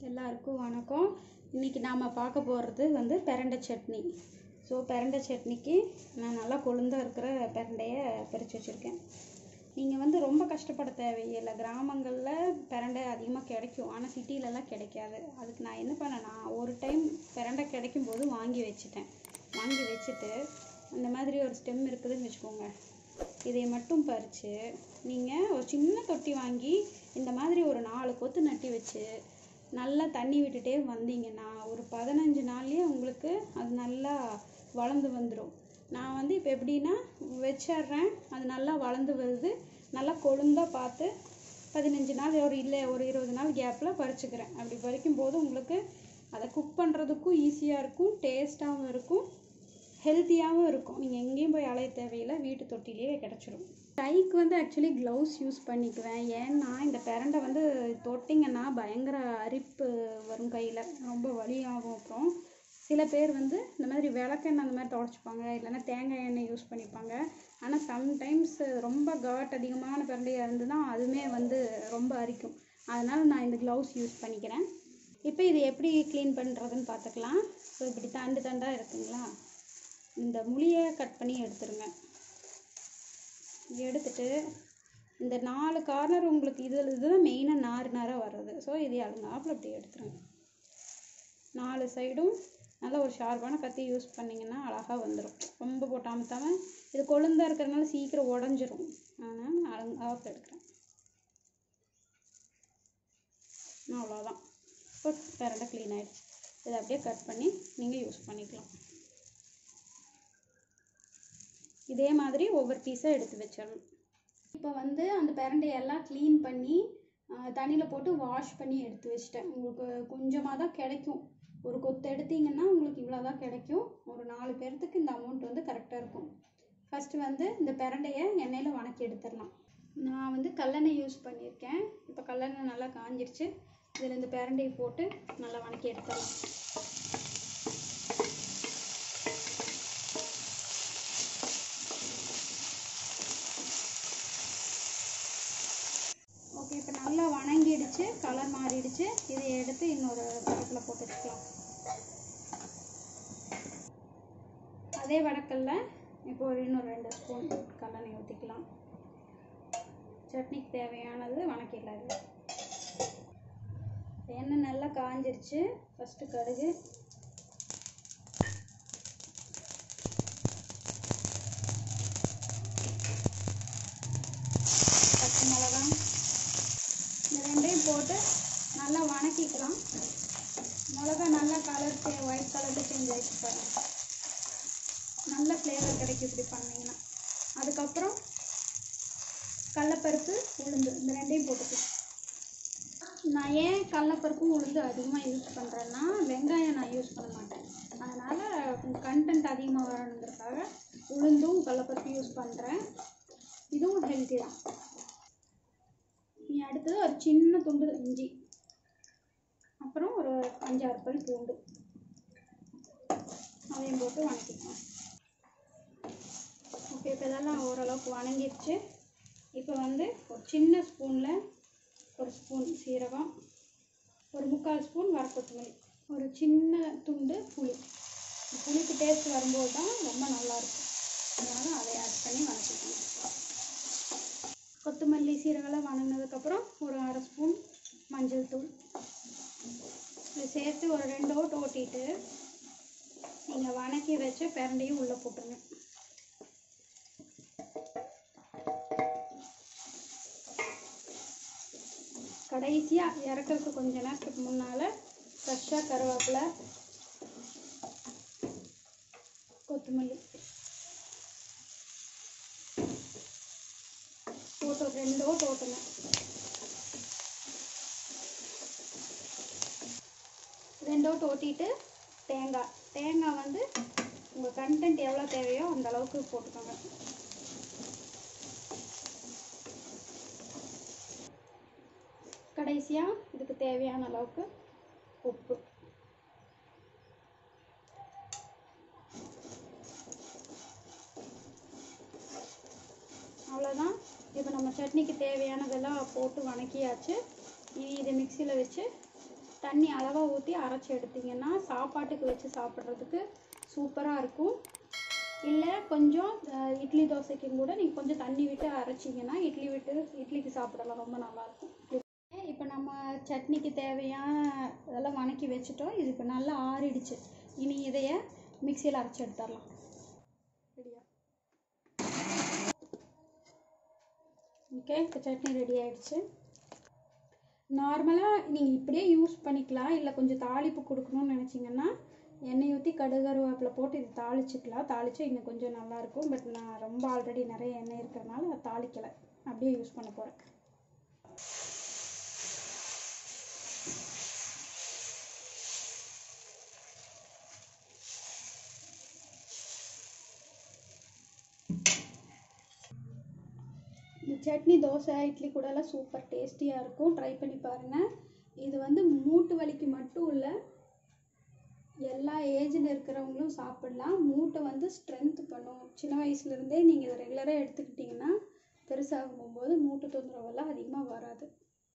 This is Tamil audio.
எல்லாருக்கும் வணக்கம் இன்றைக்கி நாம் பார்க்க போகிறது வந்து பிரண்டை சட்னி ஸோ பிரண்டை சட்னிக்கு நான் நல்லா கொழுந்தா இருக்கிற பிரண்டையை பறித்து வச்சுருக்கேன் நீங்கள் வந்து ரொம்ப கஷ்டப்பட தேவையில்லை கிராமங்களில் பிரண்டை அதிகமாக கிடைக்கும் ஆனால் சிட்டிலலாம் கிடைக்காது அதுக்கு நான் என்ன பண்ணேன்னா ஒரு டைம் பிரண்டை கிடைக்கும் போது வாங்கி வச்சுட்டேன் வாங்கி வச்சுட்டு இந்த மாதிரி ஒரு ஸ்டெம் இருக்குதுன்னு வச்சுக்கோங்க இதை மட்டும் பறித்து நீங்கள் ஒரு சின்ன தொட்டி வாங்கி இந்த மாதிரி ஒரு நாலு கொத்து நட்டி வச்சு நல்லா தண்ணி விட்டுட்டே வந்தீங்கன்னா ஒரு பதினஞ்சு நாள்லயே உங்களுக்கு அது நல்லா வளர்ந்து வந்துடும் நான் வந்து இப்போ எப்படின்னா வச்சிடுறேன் அது நல்லா வளர்ந்து வருது நல்லா கொழுந்தா பார்த்து பதினஞ்சு நாள் ஒரு இல்லை ஒரு இருபது நாள் கேப்பில் பறிச்சுக்கிறேன் அப்படி பறிக்கும் போது உங்களுக்கு அதை குக் பண்ணுறதுக்கும் ஈஸியாக இருக்கும் டேஸ்ட்டாகவும் இருக்கும் ஹெல்த்தியாகவும் இருக்கும் நீங்கள் எங்கேயும் போய் அலைய தேவையில்லை வீட்டு தொட்டிலேயே கிடச்சிரும் கைக்கு வந்து ஆக்சுவலி க்ளவுஸ் யூஸ் பண்ணிக்குவேன் ஏன்னா இந்த பிரண்டை வந்து தொட்டிங்கன்னா பயங்கர அரிப்பு வரும் கையில் ரொம்ப வலியாகும் அப்புறம் சில பேர் வந்து இந்த மாதிரி விளக்கெண்ணெய் அந்த மாதிரி தொடச்சிப்பாங்க இல்லைன்னா தேங்காய் எண்ணெய் யூஸ் பண்ணிப்பாங்க ஆனால் சம்டைம்ஸ் ரொம்ப காட் அதிகமான பிரண்டையாக இருந்ததுன்னா அதுவுமே வந்து ரொம்ப அரிக்கும் அதனால் நான் இந்த க்ளவுஸ் யூஸ் பண்ணிக்கிறேன் இப்போ இது எப்படி க்ளீன் பண்ணுறதுன்னு பார்த்துக்கலாம் ஸோ இப்படி தண்டு தண்டாக இருக்குங்களா இந்த முளியை கட் பண்ணி எடுத்துருங்க எடுத்துட்டு இந்த நாலு கார்னர் உங்களுக்கு இது இதுதான் மெயினாக நார் நாராக வர்றது ஸோ இது அழுங்காப்பில் அப்படி எடுத்துருங்க நாலு சைடும் நல்ல ஒரு ஷார்ப்பான கத்தி யூஸ் பண்ணிங்கன்னா அழகாக வந்துடும் ரொம்ப போட்டு அமுத்தாமல் இது கொழுந்தா இருக்கிறதுனால சீக்கிரம் உடஞ்சிரும் அதனால் நான் அழுங்காப்பில் எடுக்கிறேன் அவ்வளோதான் இப்போ பிரண்டை க்ளீன் ஆகிடுச்சு இதை அப்படியே கட் பண்ணி நீங்கள் யூஸ் பண்ணிக்கலாம் இதே மாதிரி ஒவ்வொரு பீஸாக எடுத்து வச்சிடணும் இப்போ வந்து அந்த பிரண்டையெல்லாம் க்ளீன் பண்ணி தண்ணியில் போட்டு வாஷ் பண்ணி எடுத்து வச்சிட்டேன் உங்களுக்கு கொஞ்சமாக தான் கிடைக்கும் ஒரு கொத்து எடுத்தீங்கன்னா உங்களுக்கு இவ்வளோ தான் கிடைக்கும் ஒரு நாலு பேர்த்துக்கு இந்த அமௌண்ட் வந்து கரெக்டாக இருக்கும் ஃபஸ்ட்டு வந்து இந்த பிரண்டையை எண்ணெயில் வணக்கி எடுத்துடலாம் நான் வந்து கல்லெண்ணெய் யூஸ் பண்ணியிருக்கேன் இப்போ கல்லெண்ணெய் நல்லா காஞ்சிருச்சு இதில் இந்த பிரண்டையை போட்டு நல்லா வணக்கி எடுத்துடலாம் ஓகே இப்போ நல்லா வணங்கிடுச்சு கலர் மாறிடுச்சு இதை எடுத்து இன்னொரு வடக்கில் போட்டு வச்சுக்கலாம் அதே வடக்கல்ல இப்போ ஒரு இன்னொரு ரெண்டு ஸ்பூன் கல்லெண்ணெய் ஊற்றிக்கலாம் சட்னிக்கு தேவையானது வணக்கிடலாம் இது எண்ணெய் நல்லா காஞ்சிருச்சு ஃபஸ்ட்டு கடுகு பச்சை மிளகாய் இந்த ரெண்டையும் போட்டு நல்லா வணக்கிக்கலாம் மிளகா நல்லா கலர் சே ஒயிட் கலரில் சேஞ்ச் ஆகிடுச்சு பாருங்க நல்ல ஃப்ளேவர் கிடைக்கும் இப்படி பண்ணிங்கன்னா அதுக்கப்புறம் கடலப்பருப்பு உளுந்து இந்த ரெண்டையும் போட்டுக்கலாம் நான் ஏன் கடலப்பருப்பும் உளுந்து அதிகமாக யூஸ் பண்ணுறேன்னா வெங்காயம் நான் யூஸ் பண்ண மாட்டேன் அதனால் கண்டென்ட் அதிகமாக வரணுங்கிறதுக்காக உளுந்தும் கடலப்பருப்பும் யூஸ் பண்ணுறேன் இதுவும் ஹெல்த்தி தான் நீ அடுத்தது ஒரு சின்ன துண்டு இஞ்சி அப்புறம் ஒரு அஞ்சாறு பல் பூண்டு அதையும் போட்டு வணக்கிக்கலாம் ஓகே இப்போ இதெல்லாம் ஓரளவுக்கு வணங்கிடுச்சு இப்போ வந்து ஒரு சின்ன ஸ்பூனில் ஒரு ஸ்பூன் சீரகம் ஒரு முக்கால் ஸ்பூன் வரக்கொத்தமல்லி ஒரு சின்ன துண்டு புளி புளிக்கு டேஸ்ட் வரும்போது தான் ரொம்ப நல்லாயிருக்கும் அதனால் அதை ஆட் பண்ணி வணக்கிக்கணும் கொத்தமல்லி சீரகெல்லாம் வணங்கினதுக்கப்புறம் ஒரு அரை ஸ்பூன் மஞ்சள் தூள் இதை சேர்த்து ஒரு ரெண்டு ஓட்டு ஓட்டிட்டு நீங்கள் வணக்கி வச்ச பிரண்டையும் உள்ளே போட்டுருங்க கடைசியாக இறக்கிறதுக்கு கொஞ்ச நேரத்துக்கு முன்னால் ஃப்ரெஷ்ஷாக கருவேப்பிலை கொத்தமல்லி போட்டு ஒரு ரெண்டு ஓட்டு ஓட்டுங்க ரெண்டு ஓட்டு ஓட்டிட்டு தேங்காய் தேங்காய் வந்து உங்கள் கண்டென்ட் எவ்வளோ தேவையோ அந்த அளவுக்கு போட்டுக்கோங்க கடைசியாக இதுக்கு தேவையான அளவுக்கு உப்பு அவ்வளோதான் இப்போ நம்ம சட்னிக்கு தேவையானதெல்லாம் போட்டு வணக்கியாச்சு இனி இதை மிக்சியில் வச்சு தண்ணி அளவாக ஊற்றி அரைச்சி எடுத்தீங்கன்னா சாப்பாட்டுக்கு வச்சு சாப்பிட்றதுக்கு சூப்பராக இருக்கும் இல்லை கொஞ்சம் அஹ், இட்லி தோசைக்கும் கூட நீங்கள் கொஞ்சம் தண்ணி விட்டு அரைச்சிங்கன்னா இட்லி விட்டு இட்லிக்கு சாப்பிடலாம் ரொம்ப நல்லாயிருக்கும் இப்போ நம்ம சட்னிக்கு தேவையான இதெல்லாம் வணக்கி வச்சுட்டோம் இது இப்போ நல்லா ஆறிடுச்சு இனி இதைய மிக்சியில் அரைச்சி எடுத்துடலாம் ரெடியா ஓகே இப்போ சட்னி ரெடி ஆயிடுச்சு நார்மலாக நீங்கள் இப்படியே யூஸ் பண்ணிக்கலாம் இல்லை கொஞ்சம் தாளிப்பு கொடுக்கணும்னு நினச்சிங்கன்னா எண்ணெய் ஊற்றி கடுகருவேப்பிலை போட்டு இது தாளிச்சுக்கலாம் தாளிச்சு இன்னும் கொஞ்சம் நல்லாயிருக்கும் பட் நான் ரொம்ப ஆல்ரெடி நிறைய எண்ணெய் இருக்கிறதுனால அதை தாளிக்கலை அப்படியே யூஸ் பண்ண போகிறேன் இந்த சட்னி தோசை இட்லி கூடலாம் சூப்பர் டேஸ்டியாக இருக்கும் ட்ரை பண்ணி பாருங்கள் இது வந்து மூட்டு வலிக்கு மட்டும் இல்லை எல்லா ஏஜில் இருக்கிறவங்களும் சாப்பிடலாம் மூட்டை வந்து ஸ்ட்ரென்த் பண்ணும் சின்ன வயசுலேருந்தே நீங்கள் இதை ரெகுலராக எடுத்துக்கிட்டிங்கன்னா பெருசாகும் போது மூட்டு தொந்தரவெல்லாம் அதிகமாக வராது